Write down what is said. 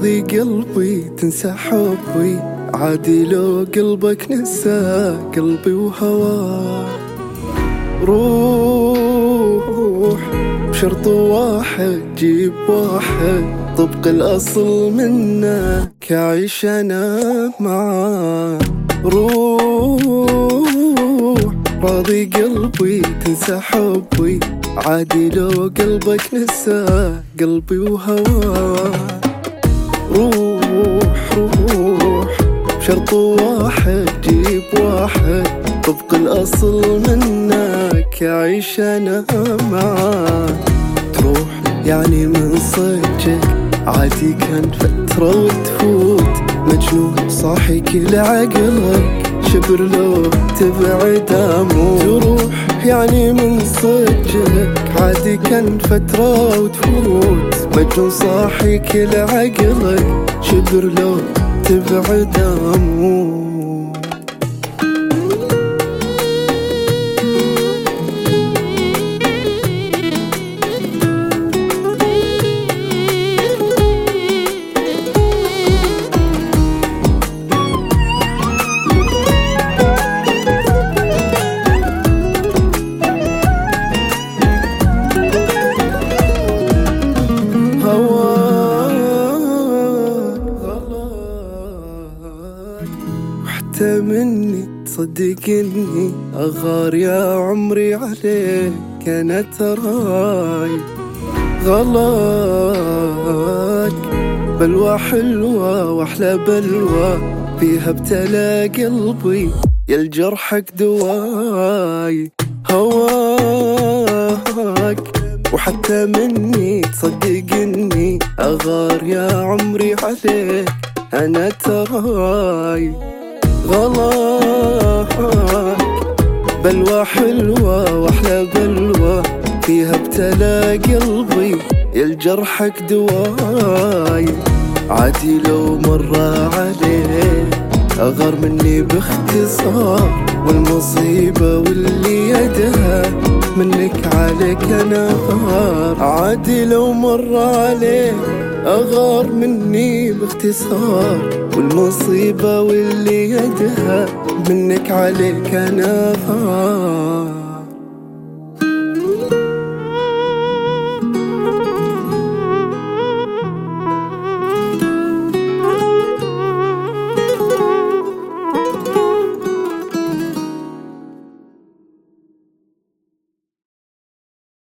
راضي قلبي تنسى حبي عادي لو قلبك نسى قلبي وهواه روح بشرط واحد جيب واحد طبق الأصل منك أعيش أنا معاه روح راضي قلبي تنسى حبي عادي لو قلبك نسى قلبي وهواه روح روح شرط واحد جيب واحد طبق الأصل منك أعيش أنا معاك تروح يعني من صدقك عادي كان فترة وتفوت مجنون صاحي كل عقلك شبر لو تبعد اموت تروح يعني من صدقك عادي كان فترة وتفوت مجنون صاحي كل عقلك شبر لو تبعد اموت هواك غلاك وحتى مني تصدق اني اغار يا عمري عليك انا تراي غلاك بلوى حلوة واحلى بلوى فيها ابتلى قلبي يا الجرحك دواي هواك وحتى مني تصدق اني اغار يا عمري عليك انا تراي غلاك بلوى حلوة واحلى بلوى فيها ابتلى قلبي يا الجرحك دواي عادي لو مر عليه أغار مني باختصار والمصيبة واللي يدها منك عليك نهار عادي لو مر عليه أغار مني باختصار والمصيبة واللي يدها منك عليك نهار